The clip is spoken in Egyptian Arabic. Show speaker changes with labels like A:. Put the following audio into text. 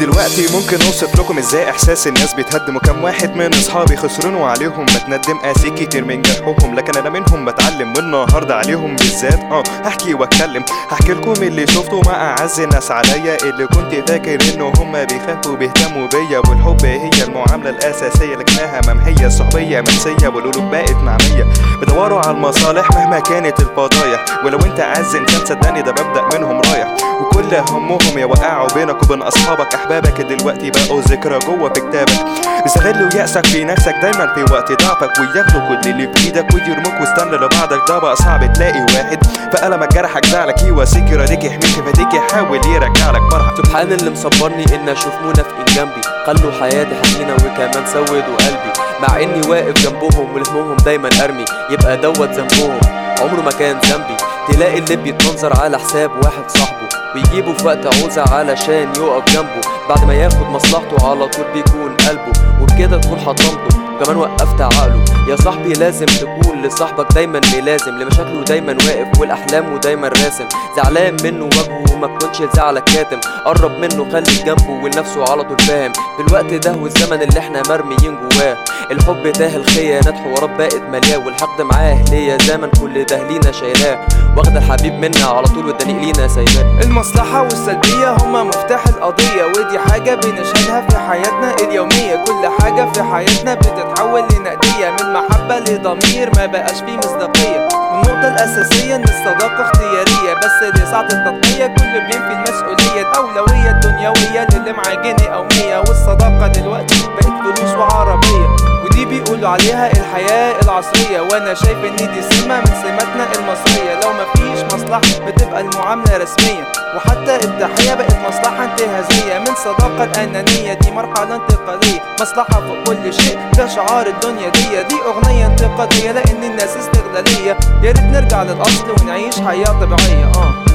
A: دلوقتي ممكن اوصف لكم ازاي احساس الناس بيتهدم وكم واحد من اصحابي خسرونوا عليهم بتندم قاسي كتير من جرحهم لكن انا منهم بتعلم والنهارده عليهم بالذات اه هحكي واتكلم هحكي لكم اللي شفته مع اعز الناس عليا اللي كنت فاكر ان هم بيخافوا بيهتموا بيا والحب هي المعامله الاساسيه لكنها ممحيه الصحبيه منسيه والقلوب بقت معميه بدوروا على المصالح مهما كانت الفضايح ولو انت اعز انسان صدقني ده ببدا منهم رايح وكل همهم يوقعوا بينك وبين اصحابك احبابك دلوقتي بقوا ذكرى جوه في كتابك بيستغلوا يأسك في نفسك دايما في وقت ضعفك وياخدوا كل اللي في ايدك ويرموك واستنى لبعضك ده بقى صعب تلاقي واحد فقلمك جرحك زعلك يواسيك يراضيك يحميك يفديك يحاول يرجع لك فرحك
B: سبحان اللي مصبرني ان اشوف منى في إن جنبي خلوا حياتي حزينه وكمان سودوا قلبي مع اني واقف جنبهم ولهمهم دايما ارمي يبقى دوت ذنبهم عمره ما كان ذنبي تلاقي اللي بيتمنظر على حساب واحد صاحبه ويجيبه في وقت عوزة علشان يقف جنبه بعد ما ياخد مصلحته على طول بيكون قلبه وبكده تكون حطمته وكمان وقفت عقله يا صاحبي لازم تكون لصاحبك دايما ملازم لمشاكله دايما واقف والاحلام دايما راسم زعلان منه وجهه وما تكونش لزعلك كاتم قرب منه خليك جنبه ولنفسه على طول فاهم في الوقت ده والزمن اللي احنا مرميين جواه الحب ده الخيانات حوارات بقت ملياه والحقد معاه ليا زمن كل ده لينا شايلاه واخد الحبيب منا على طول والدليل لينا سايباه
C: المصلحة والسلبية هما مفتاح القضية ودي حاجة بنشهدها في حياتنا اليومية كل حاجة في حياتنا بتتحول لنقدية من محبة لضمير ما بقاش فيه مصداقية والنقطة الأساسية إن الصداقة اختيارية بس لساعة التضحية كل بينفي المسؤولية الأولوية الدنيوية للي معاه جنيه أو مية والصداقة دلوقتي بقت فلوس وعربية ودي بيقولوا عليها الحياة العصرية وانا شايف ان دي سمة من سماتنا المصرية لو مفيش مصلحة بتبقى المعاملة رسمية وحتى التحية بقت مصلحة انتهازية من صداقة الأنانية دي مرحلة انتقالية مصلحة فوق كل شيء ده شعار الدنيا دي دي أغنية انتقادية لأن الناس استغلالية يا ريت نرجع للأصل ونعيش حياة طبيعية اه